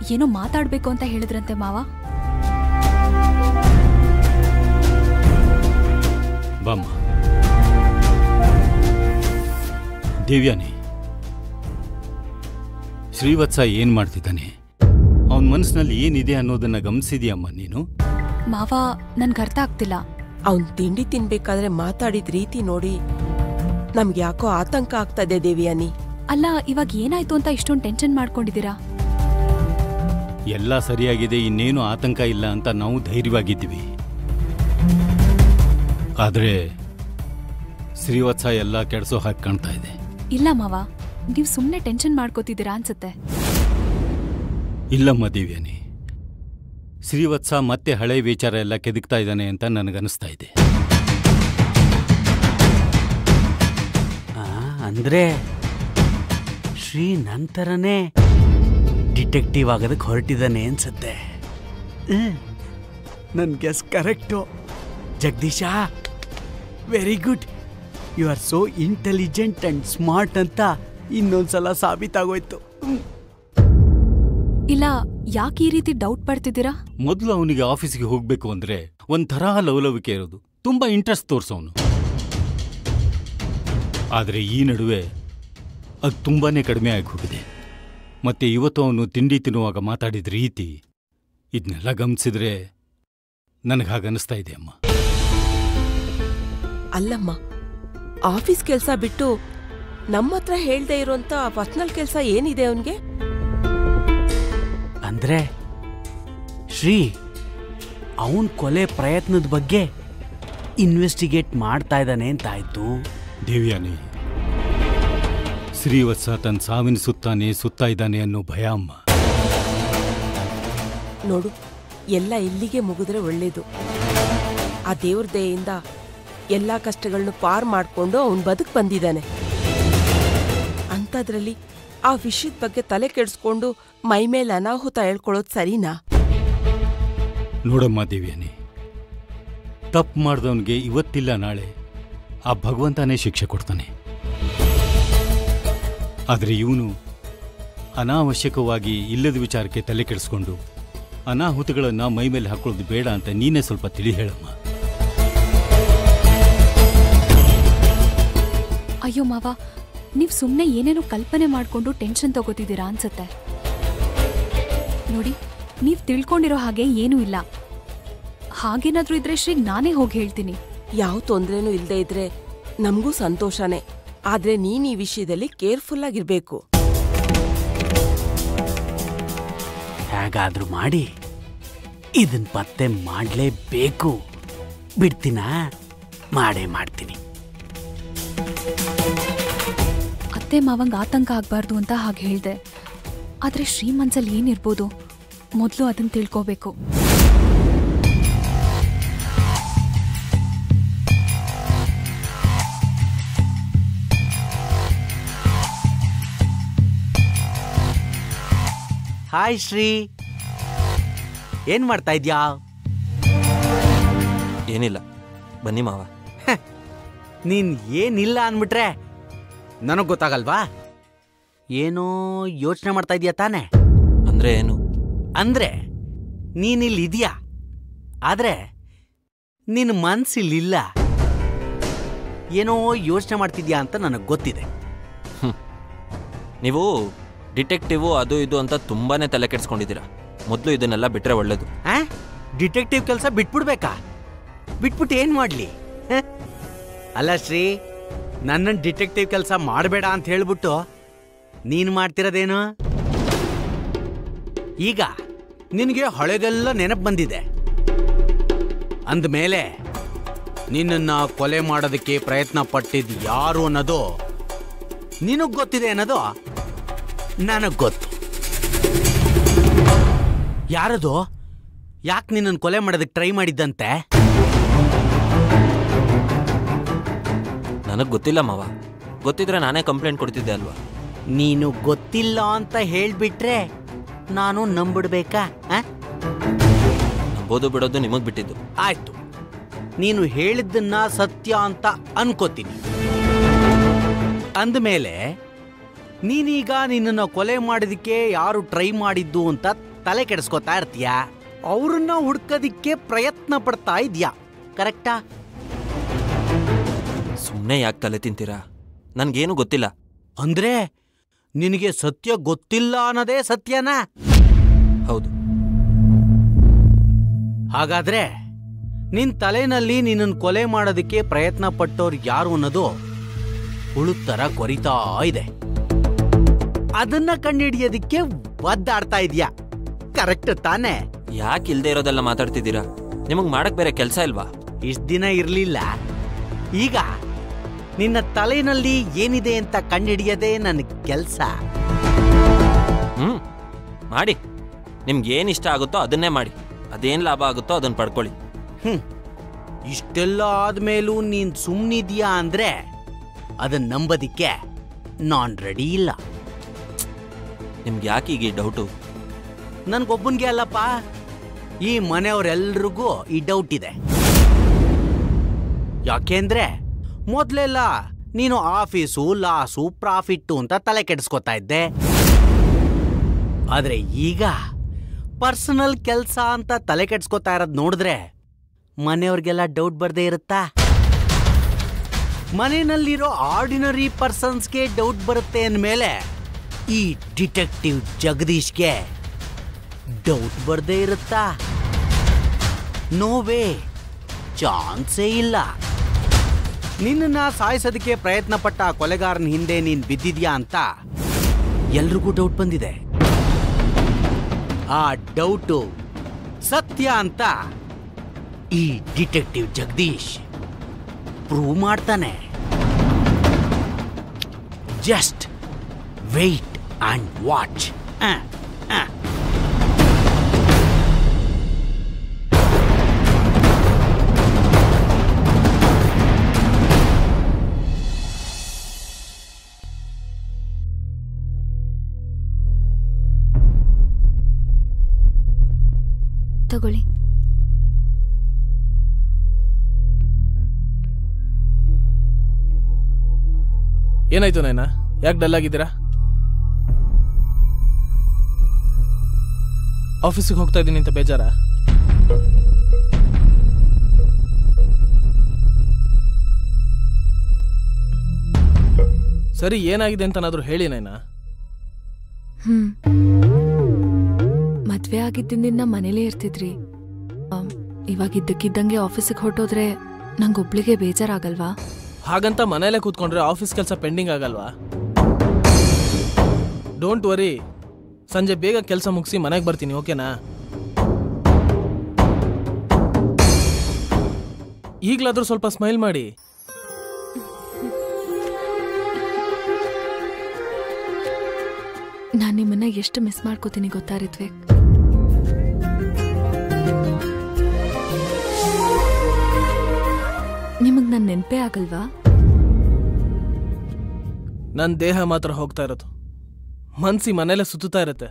ಏನೋ ಮಾತಾಡ್ಬೇಕು ಅಂತ ಹೇಳಿದ್ರಂತೆ ಮಾವ ಬಾಮ್ಮ ದೇವ್ಯಾನಿ ಶ್ರೀವತ್ಸ ಏನ್ ಮಾಡ್ತಿದ್ದಾನೆ ಅವನ ಮನಸ್ಸಿನಲ್ಲಿ ಏನಿದೆ ಅನ್ನೋದನ್ನ ಗಮನಿಸಿದ್ಯಮ್ಮ ನೀನು ಮಾವ ನನ್ಗೆ ಅರ್ಥ ಆಗ್ತಿಲ್ಲ ಅವನ್ ತಿಂಡಿ ತಿನ್ಬೇಕಾದ್ರೆ ಮಾತಾಡಿದ ರೀತಿ ನೋಡಿ ನಮ್ಗೆ ಯಾಕೋ ಆತಂಕ ಆಗ್ತದೆ ದೇವಿಯಾನಿ ಅಲ್ಲ ಇವಾಗ ಏನಾಯ್ತು ಅಂತ ಇಷ್ಟೊಂದು ಟೆನ್ಷನ್ ಮಾಡ್ಕೊಂಡಿದ್ದೀರಾ ಎಲ್ಲ ಸರಿಯಾಗಿದೆ ಇನ್ನೇನು ಆತಂಕ ಇಲ್ಲ ಅಂತ ನಾವು ಧೈರ್ಯವಾಗಿದ್ವಿ ಆದ್ರೆ ಶ್ರೀವತ್ಸ ಎಲ್ಲ ಕೆಡ್ಸೋ ಹಾಗೆ ಕಾಣ್ತಾ ಇದೆ ಇಲ್ಲ ಮಾವ ನೀವು ಸುಮ್ಮನೆ ಟೆನ್ಷನ್ ಮಾಡ್ಕೋತಿದ್ದೀರಾ ಅನ್ಸುತ್ತೆ ಇಲ್ಲಮ್ಮ ದೇವ್ಯಾನಿ ಶ್ರೀವತ್ಸ ಮತ್ತೆ ಹಳೆ ವಿಚಾರ ಎಲ್ಲ ಕೆದಕ್ತಾ ಇದ್ದಾನೆ ಅಂತ ನನಗನ್ನಿಸ್ತಾ ಇದೆ ಆ, ಅಂದ್ರೆ ಶ್ರೀ ನಂತರನೇ ಡಿಟೆಕ್ಟಿವ್ ಆಗೋದಕ್ಕೆ ಹೊರಟಿದ್ದಾನೆ ಅನ್ಸುತ್ತೆ ನನ್ನ guess correct Jagadish very good you are so intelligent and smart ಅಂತ ಇನ್ನೊಂದ್ಸಲ ಸಾಬೀತಾಗೋಯ್ತು ಹ್ಮ್. ಇಲ್ಲ ಯಾಕೆ ಈ ರೀತಿ ಡೌಟ್ ಪಡ್ತಿದ್ದೀರಾ ಮೊದಲು ಅವನಿಗೆ ಆಫೀಸ್ಗೆ ಹೋಗ್ಬೇಕು ಅಂದ್ರೆ ಒಂಥರ ಲವಲವಿಕೆ ಇರೋದು ತುಂಬಾ ಇಂಟ್ರೆಸ್ಟ್ ತೋರ್ಸೋನು ಆದರೆ ಈ ನಡುವೆ ಅದು ತುಂಬಾನೇ ಕಡಿಮೆ ಆಗಿ ಹೋಗಿದೆ ಮತ್ತೆ ಇವತ್ತು ಅವನು ತಿಂಡಿ ತಿನ್ನುವಾಗ ಮಾತಾಡಿದ ರೀತಿ ಇದನ್ನೆಲ್ಲ ಗಮನಿಸಿದ್ರೆ ನನಗೆ ಹಾಗನ್ನಿಸ್ತಾ ಇದೆ ಅಮ್ಮ ಅಲ್ಲಮ್ಮ ಆಫೀಸ್ ಕೆಲ್ಸ ಬಿಟ್ಟು ನಮ್ಮ ಹತ್ರ ಹೇಳ್ದೆ ಇರೋಂತ ಪರ್ಸನಲ್ ಕೆಲ್ಸ ಏನಿದೆ ಅವನ್ಗೆ ಅಂದ್ರೆ ಶ್ರೀ ಅವನ್ ಕೊಲೆ ಪ್ರಯತ್ನದ ಬಗ್ಗೆ ಇನ್ವೆಸ್ಟಿಗೇಟ್ ಮಾಡ್ತಾ ಇದ್ದಾನೆ ಅಂತಾಯ್ತು ದೇವ್ಯಾನಿ ಶ್ರೀವತ್ಸ ತನ್ನ ಸಾವಿನ ಸುತ್ತಾನೆ ಸುತ್ತಾ ಇದ್ದಾನೆ ಅನ್ನೋ ಭಯ ಅಮ್ಮ ನೋಡು ಎಲ್ಲ ಇಲ್ಲಿಗೆ ಮುಗಿದ್ರೆ ಒಳ್ಳೇದು ಆ ದೇವ್ರ ದಯೆಯಿಂದ ಎಲ್ಲಾ ಕಷ್ಟಗಳನ್ನು ಪಾರ್ ಮಾಡ್ಕೊಂಡು ಅವನ್ ಬದುಕ್ ಬಂದಿದ್ದಾನೆ ಅಂಥದ್ರಲ್ಲಿ ಆ ವಿಷಯದ ಬಗ್ಗೆ ತಲೆ ಕೆಡಿಸ್ಕೊಂಡು ಮೈ ಮೇಲೆ ಅನಾಹುತ ಹೇಳ್ಕೊಳ್ಳೋದು ಸರಿನಾ ನೋಡಮ್ಮ ದೇವ್ಯಾನಿ ತಪ್ಪು ಮಾಡ್ದವನಿಗೆ ಇವತ್ತಿಲ್ಲ ನಾಳೆ ಆ ಭಗವಂತನೇ ಶಿಕ್ಷೆ ಕೊಡ್ತಾನೆ ಆದರೆ ಇವನು ಅನಾವಶ್ಯಕವಾಗಿ ಇಲ್ಲದ ವಿಚಾರಕ್ಕೆ ತಲೆ ಕೆಡಿಸ್ಕೊಂಡು ಅನಾಹುತಗಳನ್ನು ಮೈ ಮೇಲೆ ಹಾಕೊಳ್ಳೋದು ಬೇಡ ಅಂತ ನೀನೇ ಸ್ವಲ್ಪ ತಿಳಿ ಹೇಳಮ್ಮ ಅಯ್ಯೋ ಮಾವ ನೀವು ಸುಮ್ಮನೆ ಏನೇನೋ ಕಲ್ಪನೆ ಮಾಡ್ಕೊಂಡು ಟೆನ್ಷನ್ ತಗೋತಿದ್ದೀರಾ ಅನ್ಸುತ್ತೆ ನೋಡಿ ನೀವು ತಿಳ್ಕೊಂಡಿರೋ ಹಾಗೆ ಏನೂ ಇಲ್ಲ ಹಾಗೇನಾದ್ರೂ ಇದ್ರೆ ಶ್ರೀಗ್ ನಾನೇ ಹೋಗಿ ಹೇಳ್ತೀನಿ ಯಾವ ತೊಂದ್ರೆನೂ ಇಲ್ಲದೆ ಇದ್ರೆ ನಮಗೂ ಸಂತೋಷನೇ ಆದ್ರೆ ನೀನ್ ಈ ವಿಷಯದಲ್ಲಿ ಕೇರ್ಫುಲ್ ಆಗಿರ್ಬೇಕು ಹೇಗಾದ್ರೂ ಮಾಡಿ ಇದನ್ ಪತ್ತೆ ಮಾಡಲೇಬೇಕು ಬಿಡ್ತೀನಾ ಮಾಡೇ ಮಾಡ್ತೀನಿ ಅತ್ತೆ ಮಾವಂಗ್ ಆತಂಕ ಆಗ್ಬಾರ್ದು ಅಂತ ಹಾಗೆ ಹೇಳ್ದೆ ಆದ್ರೆ ಶ್ರೀ ಮನ್ಸಲ್ಲಿ ಏನಿರ್ಬೋದು ಮೊದಲು ಅದನ್ನ ತಿಳ್ಕೋಬೇಕು ಹಾಯ್ ಶ್ರೀ ಏನ್ ಮಾಡ್ತಾ ಇದ್ಯಾ ಏನಿಲ್ಲ ಬನ್ನಿ ಮಾವ ನೀನ್ ಏನಿಲ್ಲ ಅನ್ಬಿಟ್ರೆ ನನಗ್ ಗೊತ್ತಾಗಲ್ವಾ ಏನೋ ಯೋಚನೆ ಮಾಡ್ತಾ ಇದೀಯ ತಾನೆ ಅಂದ್ರೆ ಏನು ಅಂದ್ರೆ ನೀನಿಲ್ಲಿ ಇದೆಯಾ ಆದ್ರೆ ನಿನ್ನ ಮನ್ಸಿಲ್ಲಿಲ್ಲ ಏನೋ ಯೋಚನೆ ಮಾಡ್ತಿದ್ಯಾ ಅಂತ ನನಗೆ ಗೊತ್ತಿದೆ ನೀವು ಡಿಟೆಕ್ಟಿವು ಅದು ಇದು ಅಂತ ತುಂಬಾನೇ ತಲೆ ಕೆಡ್ಸ್ಕೊಂಡಿದ್ದೀರಾ ಮೊದಲು ಇದನ್ನೆಲ್ಲ ಬಿಟ್ರೆ ಒಳ್ಳೇದು ಆ ಡಿಟೆಕ್ಟಿವ್ ಕೆಲಸ ಬಿಟ್ಬಿಡ್ಬೇಕಾ ಬಿಟ್ಬಿಟ್ಟು ಏನ್ ಮಾಡ್ಲಿ ಹ? ಅಲ್ಲ ಶ್ರೀ ನನ್ನ ಡಿಟೆಕ್ಟಿವ್ ಕೆಲಸ ಮಾಡಬೇಡ ಅಂತ ಹೇಳ್ಬಿಟ್ಟು ನೀನ್ ಮಾಡ್ತಿರೋದೇನು ಈಗ ನಿನಗೆ ಹಳೆದೆಲ್ಲ ನೆನಪು ಬಂದಿದೆ ಅಂದಮೇಲೆ ನಿನ್ನನ್ನ ಕೊಲೆ ಮಾಡೋದಕ್ಕೆ ಪ್ರಯತ್ನ ಪಟ್ಟಿದ್ ಯಾರು ಅನ್ನೋದು ನಿನಗ್ ಗೊತ್ತಿದೆ ಅನ್ನೋದು ನನಗ್ ಗೊತ್ತು ಯಾರದು ಯಾಕೆ ನಿನ್ನನ್ನು ಕೊಲೆ ಮಾಡೋದಕ್ಕೆ ಟ್ರೈ ಮಾಡಿದ್ದಂತೆ ನನಗೆ ಗೊತ್ತಿಲ್ಲ ಮಾವ ಗೊತ್ತಿದ್ರೆ ನಾನೇ ಕಂಪ್ಲೇಂಟ್ ಕೊಡ್ತಿದ್ದೆ ಅಲ್ವಾ ನೀನು ಗೊತ್ತಿಲ್ಲ ಅಂತ ಹೇಳ್ಬಿಟ್ರೆ ನಾನು ನಂಬಿಡ್ಬೇಕಾ ಆ? ನಂಬೋದು ಬಿಡೋದು ನಿಮಗೆ ಬಿಟ್ಟಿದ್ದು ಆಯ್ತು ನೀನು ಹೇಳಿದ್ದನ್ನ ಸತ್ಯ ಅಂತ ಅನ್ಕೋತೀನಿ ಅಂದಮೇಲೆ ನೀನೀಗ ನಿನ್ನನ್ನು ಕೊಲೆ ಮಾಡೋದಕ್ಕೆ ಯಾರು ಟ್ರೈ ಮಾಡಿದ್ದು ಅಂತ ತಲೆ ಕೆಡಿಸ್ಕೊತಾ ಇರ್ತೀಯ ಅವ್ರನ್ನ ಹುಡ್ಕೋದಿಕ್ಕೆ ಪ್ರಯತ್ನ ಪಡ್ತಾ ಇದ್ಯಾ ಕರೆಕ್ಟಾ ಸುಮ್ಮನೆ ಯಾಕೆ ತಲೆ ತಿಂತೀರಾ ನನ್ಗೇನು ಗೊತ್ತಿಲ್ಲ ಅಂದ್ರೆ ನಿನಗೆ ಸತ್ಯ ಗೊತ್ತಿಲ್ಲ ಅನ್ನೋದೇ ಸತ್ಯನಾ ಹೌದು ಹಾಗಾದ್ರೆ ನಿನ್ ತಲೆನಲ್ಲಿ ನಿನ್ನನ್ ಕೊಲೆ ಮಾಡೋದಕ್ಕೆ ಪ್ರಯತ್ನ ಪಟ್ಟೋರು ಯಾರು ಅನ್ನೋದು ಹುಳುದ್ ತರ ಕೊರಿತಾ ಇದೆ ಅದನ್ನ ಕಂಡಿಡಿಯೋದಿಕ್ಕೆ ಒದ್ದಾಡ್ತಾ ಇದೀಯಾ ಕರೆಕ್ಟ್ ತಾನೇ ಯಾಕೆ ಇಲ್ದೇ ಇರೋದೆಲ್ಲ ಮಾತಾಡ್ತಿದ್ದೀರಾ ನಿಮಗೆ ಮಾಡಕ್ ಬೇರೆ ಕೆಲಸ ಇಲ್ವಾ ಇಷ್ಟ ದಿನ ಇರ್ಲಿಲ್ಲ ಈಗ ನಿನ್ನ ತಲೆನಲ್ಲಿ ಏನಿದೆ ಅಂತ ಕಂಡಿಡಿಯದೇ ನನ್ನ ಕೆಲ್ಸ ಹ್ಮ್ ಮಾಡಿ ನಿಮ್ಗೆ ಏನು ಇಷ್ಟ ಆಗುತ್ತೋ ಅದನ್ನೇ ಮಾಡಿ ಅದೇನು ಲಾಭ ಆಗುತ್ತೋ ಅದನ್ನ ಪಡ್ಕೊಳ್ಳಿ ಹ್ಮ್ ಇಷ್ಟೆಲ್ಲ ಆದ್ಮೇಲೂ ನೀನ್ ಸುಮ್ನಿದ್ಯಾ ಅಂದ್ರೆ ಅದನ್ನ ನಂಬೋದಿಕ್ಕೆ ನಾನ್ ರೆಡಿ ಇಲ್ಲ ನಿಮ್ಗೆ ಯಾಕೆ ಈಗ ಈ ಡೌಟು ನನ್ಗೊಬ್ಬನ್ಗೆ ಅಲ್ಲಪ್ಪ ಈ ಮನೆಯವರೆಲ್ರಿಗೂ ಈ ಡೌಟ್ ಇದೆ ಯಾಕೆಂದ್ರೆ ಮೊದ್ಲೆಲ್ಲ ನೀನು ಆಫೀಸು ಲಾಸು ಪ್ರಾಫಿಟ್ಟು ಅಂತ ತಲೆ ಕೆಡಿಸ್ಕೊತಾ ಇದ್ದೆ ಆದ್ರೆ ಈಗ ಪರ್ಸನಲ್ ಕೆಲ್ಸ ಅಂತ ತಲೆ ಕೆಡ್ಸ್ಕೊತಾ ಇರೋದ್ ನೋಡಿದ್ರೆ ಮನೆಯವ್ರಿಗೆಲ್ಲ ಡೌಟ್ ಬರ್ದೇ ಇರುತ್ತಾ ಮನೆಯಲ್ಲಿರೋ ಆರ್ಡಿನರಿ ಪರ್ಸನ್ಸ್ಗೆ ಡೌಟ್ ಬರುತ್ತೆ ಅಂದಮೇಲೆ ಈ ಡಿಟೆಕ್ಟಿವ್ ಜಗದೀಶ್ಗೆ ಡೌಟ್ ಬರ್ದೇ ಇರುತ್ತಾ ನೋವೇ ಚಾನ್ಸೇ ಇಲ್ಲ ನಿನ್ನನ್ನ ಸಾಯಿಸೋದಕ್ಕೆ ಪ್ರಯತ್ನ ಪಟ್ಟ ಆ ಕೊಲೆಗಾರನ ಹಿಂದೆ ನೀನ್ ಬಿದ್ದಿದ್ಯಾ ಅಂತ ಎಲ್ರಿಗೂ ಡೌಟ್ ಬಂದಿದೆ ಆ ಡೌಟು ಸತ್ಯ ಅಂತ ಈ ಡಿಟೆಕ್ಟಿವ್ ಜಗದೀಶ್ ಪ್ರೂವ್ ಮಾಡ್ತಾನೆ ಜಸ್ಟ್ ವೆಯ್ಟ್ ಅಂಡ್ ವಾಚ್ ತಗೊಳ್ಳಿ ಏನಾಯ್ತು ನೈನಾ ಯಾಕೆ ಡಲ್ ಆಗಿದ್ದೀರಾ ಆಫೀಸಿಗೆ ಹೋಗ್ತಾ ಇದ್ದೀನಿ ಅಂತ ಬೇಜಾರ ಸರಿ ಏನಾಗಿದೆ ಅಂತನಾದ್ರೂ ಹೇಳಿ ನೈನಾ ಹ್ಮ್ ಮದ್ವೆ ಆಗಿದ್ದಿಂದ ಮನೇಲೇ ಇರ್ತಿದ್ರಿ ಆಮ್, ಇವಾಗ ಇದ್ದಕ್ಕಿದ್ದಂಗೆ ಆಫೀಸಿಗೆ ಹೊರಟೋದ್ರೆ ನಂಗೊಬ್ಳಿಗೆ ಬೇಜಾರಾಗಲ್ವಾ ಹಾಗಂತ ಮನೇಲೆ ಕೂತ್ಕೊಂಡ್ರೆ ಆಫೀಸ್ ಕೆಲಸ ಪೆಂಡಿಂಗ್ ಆಗಲ್ವಾ ಡೋಂಟ್ ವರಿ ಸಂಜೆ ಬೇಗ ಕೆಲಸ ಮುಗಿಸಿ ಮನೆಗೆ ಬರ್ತೀನಿ ಓಕೆನಾ ಈಗಲಾದ್ರೂ ಸ್ವಲ್ಪ ಸ್ಮೈಲ್ ಮಾಡಿ ನಾನು ನಿಮ್ಮನ್ನ ಎಷ್ಟು ಮಿಸ್ ಮಾಡ್ಕೋತೀನಿ ಗೊತ್ತಾ ರಿತ್ವಿಕ್ ನಿಮಗ್ ನನ್ ನೆನ್ಪೇ ಆಗಲ್ವಾ ನನ್ನ ದೇಹ ಮಾತ್ರ ಹೋಗ್ತಾ ಇರೋದು ಮನ್ಸಿ ಮನೇಲೆ ಸುತ್ತುತ್ತಾ ಇರುತ್ತೆ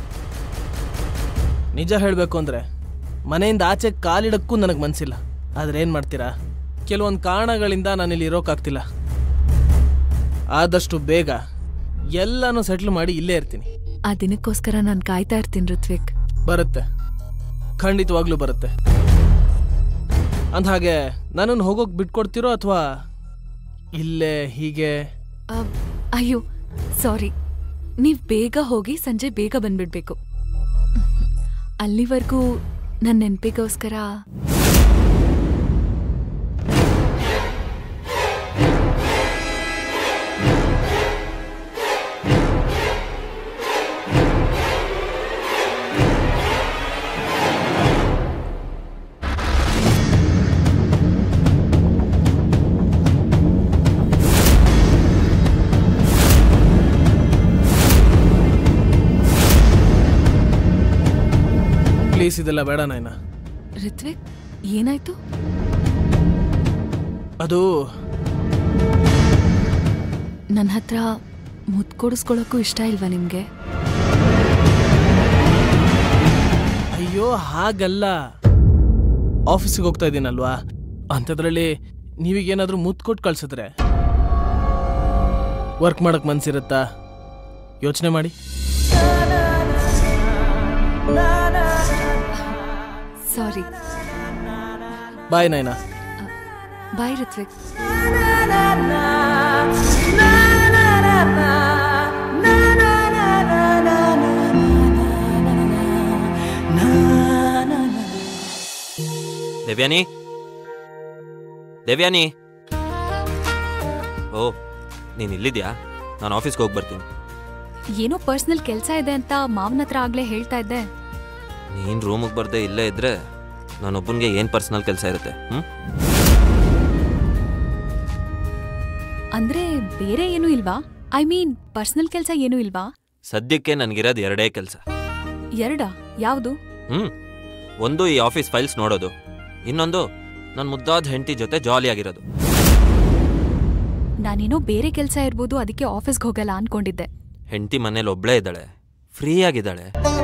ನಿಜ ಹೇಳಬೇಕು ಅಂದರೆ ಮನೆಯಿಂದ ಆಚೆ ಕಾಲಿಡಕ್ಕೂ ನನಗೆ ಮನಸ್ಸಿಲ್ಲ ಆದರೆ ಏನು ಮಾಡ್ತೀರಾ ಕೆಲವೊಂದು ಕಾರಣಗಳಿಂದ ನಾನಿಲ್ಲಿ ಇರೋಕ್ಕಾಗ್ತಿಲ್ಲ ಆದಷ್ಟು ಬೇಗ ಎಲ್ಲನೂ ಸೆಟ್ಲ್ ಮಾಡಿ ಇಲ್ಲೇ ಇರ್ತೀನಿ ಆ ದಿನಕ್ಕೋಸ್ಕರ ನಾನು ಕಾಯ್ತಾ ಇರ್ತೀನಿ ಋತ್ವಿಕ್ ಬರುತ್ತೆ ಖಂಡಿತವಾಗ್ಲೂ ಬರುತ್ತೆ ಅಂದಹಾಗೆ ನನ್ನನ್ನು ಹೋಗೋಕೆ ಬಿಟ್ಕೊಡ್ತೀರೋ ಅಥವಾ ಇಲ್ಲೇ ಹೀಗೆ ಅಬ್, ಅಯ್ಯೋ ಸಾರಿ ನೀವ್ ಬೇಗ ಹೋಗಿ ಸಂಜೆ ಬೇಗ ಬಂದ್ಬಿಡ್ಬೇಕು ಅಲ್ಲಿವರೆಗೂ ನನ್ನ ನೆನಪಿಗೋಸ್ಕರ ಪ್ಲೀಸ್ ಇದೆಲ್ಲ ಬೇಡ ನಾಯನ ಋತ್ವಿಕ್ ಏನಾಯ್ತು ಅದು ನನ್ನ ಹತ್ರ ಮುದ್ದು ಕೊಡಿಸ್ಕೊಳಕ್ಕೂ ಇಷ್ಟ ಇಲ್ವಾ ನಿಮ್ಗೆ ಅಯ್ಯೋ ಹಾಗಲ್ಲ ಆಫೀಸಿಗೆ ಹೋಗ್ತಾ ಇದ್ದೀನಲ್ವಾ ಅಂಥದ್ರಲ್ಲಿ ನೀವೀಗೇನಾದ್ರೂ ಮುತ್ತು ಕೊಟ್ಟು ಕಳ್ಸಿದ್ರೆ ವರ್ಕ್ ಮಾಡಕ್ ಮನ್ಸಿರುತ್ತಾ ಯೋಚನೆ ಮಾಡಿ na ಸಾರಿ ಬಾಯ್ ನೈನಾ ಬಾಯ್ ಋತ್ವಿಕ್ ದೇವ್ಯಾನಿ ದೇವ್ಯಾನಿ ಓ ನೀನು ಇಲ್ಲಿದ್ಯಾ ನಾನು ಆಫೀಸ್ಗೆ ಹೋಗಿ ಬರ್ತೀನಿ ಏನೋ ಪರ್ಸನಲ್ ಕೆಲಸ ಇದೆ ಅಂತ ಮಾವನ ಹತ್ರ ಆಗ್ಲೇ ಹೇಳ್ತಾ ಇದ್ದೆ ನೀನು ರೂಮಿಗೆ ಬರ್ದೆ ಇಲ್ಲೇ ಇದ್ರೆ ನಾನೊಬ್ಬನಿಗೆ ಏನು ಪರ್ಸನಲ್ ಕೆಲಸ ಇರುತ್ತೆ ಹ್ಞೂ ಅಂದ್ರೆ ಬೇರೆ ಏನೂ ಇಲ್ವಾ ಐ ಮೀನ್ ಪರ್ಸನಲ್ ಕೆಲಸ ಏನೂ ಇಲ್ವಾ ಸದ್ಯಕ್ಕೆ ನನಗಿರೋದು ಎರಡೇ ಕೆಲಸ ಎರಡಾ ಯಾವುದು ಹ್ಞೂ ಒಂದು ಈ ಆಫೀಸ್ ಫೈಲ್ಸ್ ನೋಡೋದು ಇನ್ನೊಂದು ನನ್ನ ಮುದ್ದಾದ ಹೆಂಡತಿ ಜೊತೆ ಜಾಲಿಯಾಗಿರೋದು ನಾನೇನೋ ಬೇರೆ ಕೆಲಸ ಇರ್ಬೋದು ಅದಕ್ಕೆ ಆಫೀಸ್ಗೆ ಹೋಗಲ್ಲ ಅನ್ಕೊಂಡಿದ್ದೆ ಹೆಂಡತಿ ಮನೇಲಿ ಒಬ್ಳೇ ಇದ್ದಾಳೆ ಫ್ರೀ ಆಗಿದ್ದಾಳೆ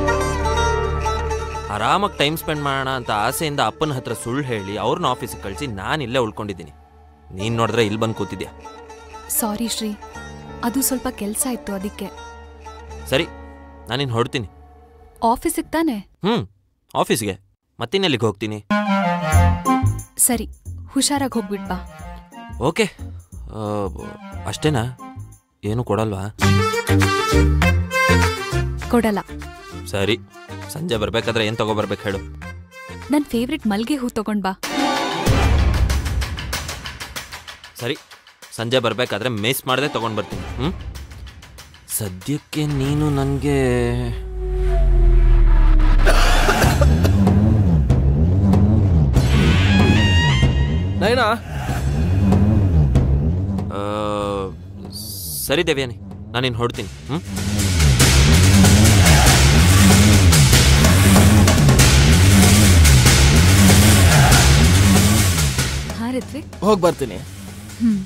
ಆರಾಮಾಗಿ ಟೈಮ್ ಸ್ಪೆಂಡ್ ಮಾಡೋಣ ಅಂತ ಆಸೆಯಿಂದ ಅಪ್ಪನ ಹತ್ರ ಸುಳ್ಳು ಹೇಳಿ ಅವ್ರನ್ನ ಆಫೀಸಿಗೆ ಕಳಿಸಿ ನಾನು ಇಲ್ಲೇ ಉಳ್ಕೊಂಡಿದ್ದೀನಿ ನೀನು ನೋಡಿದ್ರೆ ಇಲ್ಲಿ ಬಂದು ಕೂತಿದ್ಯಾ ಸಾರಿ ಶ್ರೀ ಅದು ಸ್ವಲ್ಪ ಕೆಲಸ ಇತ್ತು ಅದಕ್ಕೆ ಸರಿ ನಾನಿನ್ನು ಹೊಡ್ತೀನಿ ಆಫೀಸಿಗೆ ತಾನೆ ಹ್ಞೂ ಆಫೀಸ್ಗೆ ಮತ್ತಿನ್ನೆಲ್ಲಿಗೆ ಹೋಗ್ತೀನಿ ಸರಿ ಹುಷಾರಾಗಿ ಹೋಗ್ಬಿಟ್ ಬಾ ಓಕೆ ಆ, ಅಷ್ಟೇನಾ ಏನು ಕೊಡಲ್ವಾ ಕೊಡಲ್ಲ ಸರಿ ಸಂಜೆ ಬರ್ಬೇಕಾದ್ರೆ ಏನು ತಗೊಬರ್ಬೇಕು ಹೇಳು ನನ್ ಫೇವ್ರೆಟ್ ಮಲ್ಗೆ ಹೂ ತಗೊಂಡ್ ಬಾ ಸರಿ ಸಂಜೆ ಬರಬೇಕಾದ್ರೆ ಮಿಸ್ ಮಾಡದೆ ತಗೊಂಡು ಬರ್ತೀನಿ ಹ್ಞೂ ಸದ್ಯಕ್ಕೆ ನೀನು ನನಗೆ ನೈನಾ ಸರಿ ದೇವ್ಯಾನಿ ನಾನಿನ್ನು ಹೊಡ್ತೀನಿ ಹ್ಞೂ ಹಾ ರಿತ್ವಿಕ್ ಹೋಗಿ ಬರ್ತೀನಿ ಹ್ಮ್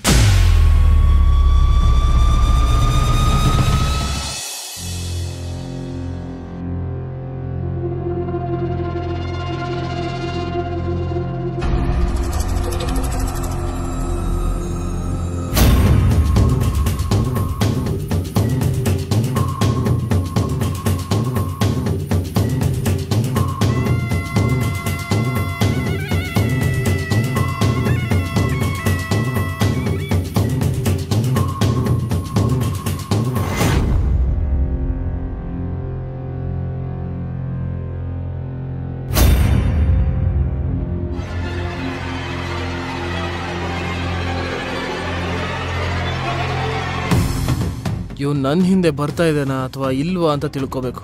ಇವ್ ನನ್ನ ಹಿಂದೆ ಬರ್ತಾ ಇದ್ದಾನಾ ಅಥವಾ ಇಲ್ವಾ ಅಂತ ತಿಳ್ಕೋಬೇಕು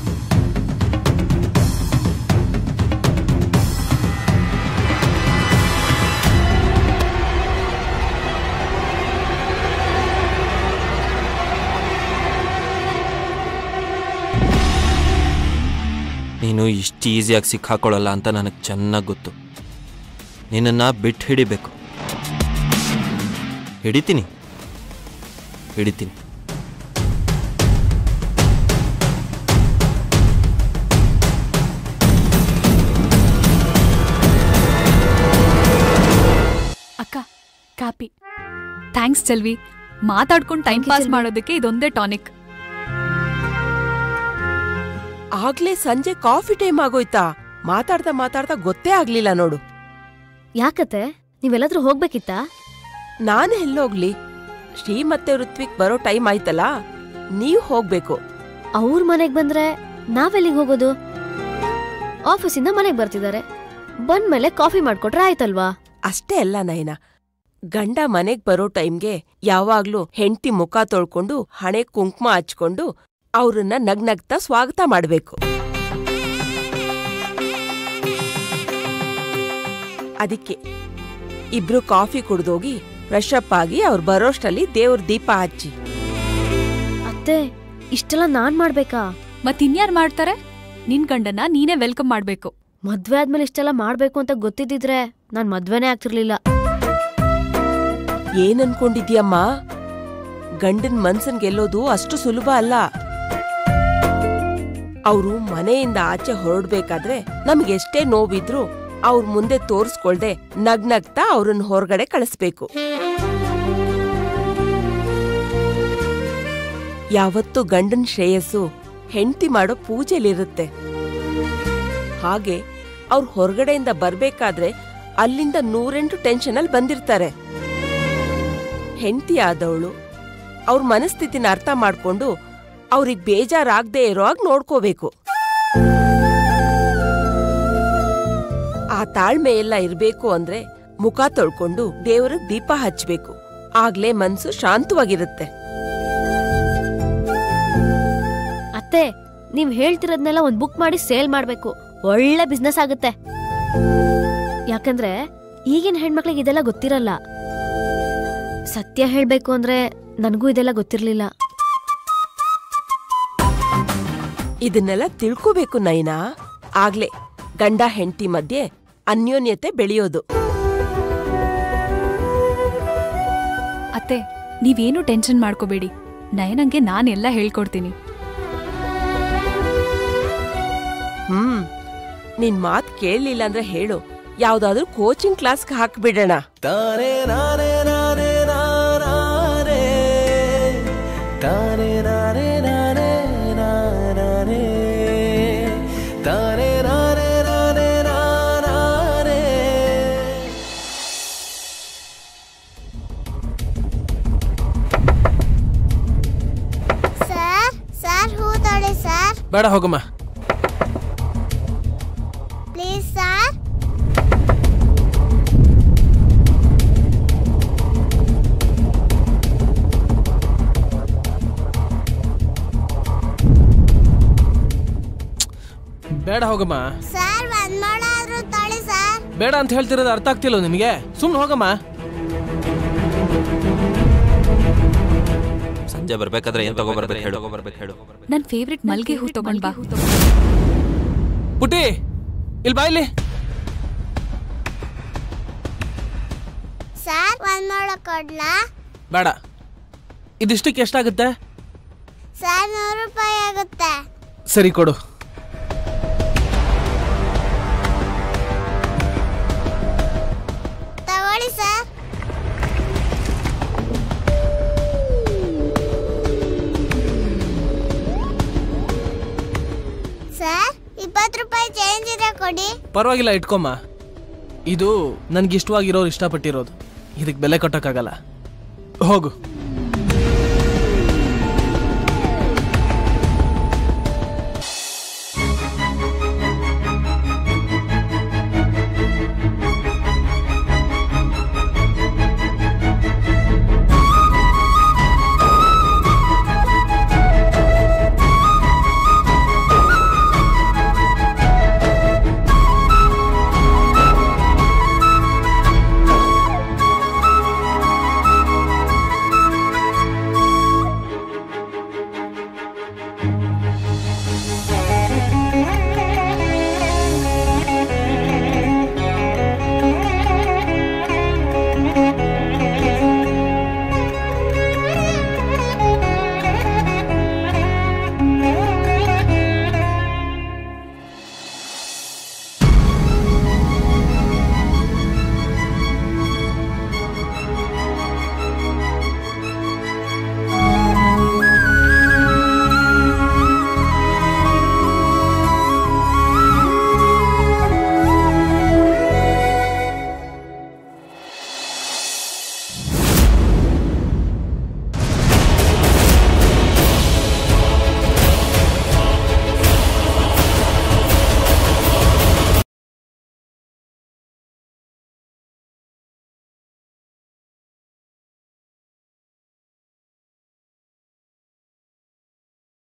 ನೀನು ಇಷ್ಟು ಈಸಿಯಾಗಿ ಸಿಕ್ಕಾಕೊಳ್ಳಲ್ಲ ಅಂತ ನನಗೆ ಚೆನ್ನಾಗಿ ಗೊತ್ತು ನಿನ್ನನ್ನು ಬಿಟ್ಟು ಹಿಡಿಬೇಕು ಹಿಡಿತೀನಿ ಹಿಡಿತೀನಿ ಅಕ್ಕ ಕಾಪಿ ಥ್ಯಾಂಕ್ಸ್ ಚೆಲ್ವಿ ಮಾತಾಡ್ಕೊಂಡು ಟೈಮ್ ಪಾಸ್ ಮಾಡೋದಕ್ಕೆ ಇದೊಂದೇ ಟಾನಿಕ್ ಆಗ್ಲೇ ಸಂಜೆ ಕಾಫಿ ಟೈಮ್ ಆಗೋಯ್ತಾ ಮಾತಾಡ್ತಾ ಮಾತಾಡ್ತಾ ಗೊತ್ತೇ ಆಗ್ಲಿಲ್ಲ ನೋಡು ಯಾಕತ್ತೆ ನೀವೆಲ್ಲಾದ್ರೂ ಹೋಗ್ಬೇಕಿತ್ತಾ ನಾನು ಎಲ್ಲೋಗ್ಲಿ ಶ್ರೀ ಮತ್ತೆ ಋತ್ವಿಕ್ ಬರೋ ಟೈಮ್ ಆಯ್ತಲ್ಲ ನೀವ್ ಹೋಗ್ಬೇಕು ಅವ್ರ ಮನೆಗ್ ಬಂದ್ರೆ ನಾವೆಲ್ಲಿಗೆ ಹೋಗೋದು ಆಫೀಸಿಂದ ಮನೆಗ್ ಬರ್ತಿದ್ದಾರೆ ಬಂದ್ಮೇಲೆ ಕಾಫಿ ಮಾಡ್ಕೊಟ್ರೆ ಆಯ್ತಲ್ವಾ ಅಷ್ಟೇ ಅಲ್ಲ ನಯನ ಗಂಡ ಮನೆಗ್ ಬರೋ ಟೈಮ್ಗೆ ಯಾವಾಗ್ಲೂ ಹೆಂಡ್ತಿ ಮುಖ ತೊಳ್ಕೊಂಡು ಹಣೆ ಕುಂಕುಮ ಹಚ್ಕೊಂಡು ಅವ್ರನ್ನ ನಗ್ನಗ್ತಾ ಸ್ವಾಗತ ಮಾಡ್ಬೇಕು ಅದಕ್ಕೆ ಇಬ್ರು ಕಾಫಿ ಕುಡ್ದೋಗಿ ಫ್ರೆಶ್ ಅಪ್ ಆಗಿ ಅವ್ರು ಬರೋಷ್ಟಲ್ಲಿ ದೇವ್ರ ದೀಪ ಹಚ್ಚಿ ಅತ್ತೆ ಇಷ್ಟೆಲ್ಲ ನಾನ್ ಮಾಡ್ಬೇಕಾ ಮತ್ತಿನ್ಯಾರು ಮಾಡ್ತಾರೆ ನಿನ್ ಗಂಡನ ನೀನೇ ವೆಲ್ಕಮ್ ಮಾಡ್ಬೇಕು ಮದ್ವೆ ಆದ್ಮೇಲೆ ಇಷ್ಟೆಲ್ಲ ಮಾಡ್ಬೇಕು ಅಂತ ಗೊತ್ತಿದ್ದಿದ್ರೆ ನಾನ್ ಮದ್ವೆನೇ ಆಗ್ತಿರ್ಲಿಲ್ಲ ಏನನ್ಕೊಂಡಿದ್ಯಮ್ಮ ಗಂಡನ್ ಮನ್ಸನ್ ಗೆಲ್ಲೋದು ಅಷ್ಟು ಸುಲಭ ಅಲ್ಲ ಅವರು ಮನೆಯಿಂದ ಆಚೆ ಹೊರಡ್ಬೇಕಾದ್ರೆ ನಮ್ಗೆಷ್ಟೇ ನೋವಿದ್ರು ಅವ್ರ ಮುಂದೆ ತೋರ್ಸ್ಕೊಳ್ದೆ ನಗ್ನಗ್ತಾ ಅವ್ರನ್ನ ಹೊರಗಡೆ ಕಳಿಸ್ಬೇಕು ಯಾವತ್ತು ಗಂಡನ್ ಶ್ರೇಯಸ್ಸು ಹೆಂಡ್ತಿ ಮಾಡೋ ಪೂಜೆಲಿರುತ್ತೆ ಹಾಗೆ ಅವ್ರು ಹೊರಗಡೆಯಿಂದ ಬರ್ಬೇಕಾದ್ರೆ ಅಲ್ಲಿಂದ ನೂರೆಂಟು ಟೆನ್ಷನಲ್ಲಿ ಬಂದಿರ್ತಾರೆ ಹೆಂಡತಿ ಆದವಳು ಅವ್ರ ಮನಸ್ಥಿತಿನ ಅರ್ಥ ಮಾಡ್ಕೊಂಡು ಅವ್ರಿಗೆ ಬೇಜಾರಾಗದೆ ಇರೋ ಹಾಗೆ ನೋಡ್ಕೋಬೇಕು ಆ ತಾಳ್ಮೆ ಎಲ್ಲ ಇರ್ಬೇಕು ಅಂದ್ರೆ ಮುಖ ತೊಳ್ಕೊಂಡು ದೇವ್ರಿಗೆ ದೀಪ ಹಚ್ಬೇಕು ಆಗ್ಲೇ ಮನ್ಸು ಶಾಂತವಾಗಿರುತ್ತೆ ಅತ್ತೆ ನೀವ್ ಹೇಳ್ತಿರೋದ್ನೆಲ್ಲ ಒಂದ್ ಬುಕ್ ಮಾಡಿ ಸೇಲ್ ಮಾಡ್ಬೇಕು ಒಳ್ಳೆ ಬಿಸ್ನೆಸ್ ಆಗುತ್ತೆ ಯಾಕಂದ್ರೆ ಈಗಿನ ಹೆಣ್ಮಕ್ಳಿಗೆ ಇದೆಲ್ಲ ಗೊತ್ತಿರಲ್ಲ ಸತ್ಯ ಹೇಳ್ಬೇಕು ಅಂದ್ರೆ ನನಗೂ ಇದೆಲ್ಲ ಗೊತ್ತಿರ್ಲಿಲ್ಲ ಇದನ್ನೆಲ್ಲ ತಿಳ್ಕೋಬೇಕು ನೈನಾ ಆಗ್ಲೇ ಗಂಡ ಹೆಂಡತಿ ಮಧ್ಯೆ ಅನ್ಯೋನ್ಯತೆ ಬೆಳೆಯೋದು ಅತ್ತೆ ನೀವೇನು ಟೆನ್ಷನ್ ಮಾಡ್ಕೋಬೇಡಿ ನಯನಂಗೆ ನಾನೆಲ್ಲ ಹೇಳ್ಕೊಡ್ತೀನಿ ಹ್ಮ್ ನಿನ್ ಮಾತ್ ಕೇಳಲಿಲ್ಲ ಅಂದ್ರೆ ಹೇಳು ಯಾವ್ದಾದ್ರೂ ಕೋಚಿಂಗ್ ಕ್ಲಾಸ್ಗೆ ಹಾಕ್ಬಿಡೋಣ ತಾನೇ ನಾನೇ ನಾನೇ ನಾನೇ ತಾನೇ ನಾನೇ ನಾನೇ ನಾನೇ ತಾನೇ ನಾನೇ ನಾನೇ ನಾನೇ ಸರ್ ಸರ್ ಹೂ ತೊಳಿ ಸರ್ ಬೇಡ ಹೋಗಮ್ಮ ಪ್ಲೀಸ್ ಸರ್ ಬೇಡ ಹೋಗಮ್ಮ ಸರ್ ಒಂದ್ ಮೊಳ ಆದ್ರೂ ತೊಳಿ ಸರ್ ಬೇಡ ಅಂತ ಹೇಳ್ತಿರೋದು ಅರ್ಥ ಆಗ್ತಿಲ್ಲ ನಿನಗೆ ಸುಮ್ಮನೆ ಹೋಗಮ್ಮ ಸಂಜೆ ಬರ್ಬೇಕಾದ್ರೆ ಏನ್ ತಗೋಬರ್ಬೇಕು ಹೇಳು ಬರ್ಬೇಕು ಹೇಳು ನನ್ ಫೇವ್ರೆಟ್ ಮಲ್ಗೆ ಹೂ ತಗೊಂಡ್ ಬಾ ಪುಟಿ ಇಲ್ಲಿ ಬಾ ಇಲ್ಲಿ ಸರ್ ಒಂದ್ ಮೊಳ ಕೊಡ್ಲಾ ಬೇಡ ಇದಿಷ್ಟಕ್ಕೆ ಎಷ್ಟಾಗುತ್ತೆ ಸರ್ ನೂರು ರೂಪಾಯಿ ಆಗುತ್ತೆ ಸರಿ ಕೊಡು ತಗೊಳ್ಳಿ ಸರ್ ಸರ್ ಇಪ್ಪತ್ತು ರೂಪಾಯಿ ಚೇಂಜ್ ಇದೆ ಕೊಡಿ ಪರವಾಗಿಲ್ಲ ಇಟ್ಕೊಮ್ಮ ಇದು ನನ್ಗೆ ಇಷ್ಟವಾಗಿರೋರು ಇಷ್ಟಪಟ್ಟಿರೋದು ಇದಕ್ಕೆ ಬೆಲೆ ಕೊಟ್ಟಕ್ಕಾಗಲ್ಲ ಹೋಗು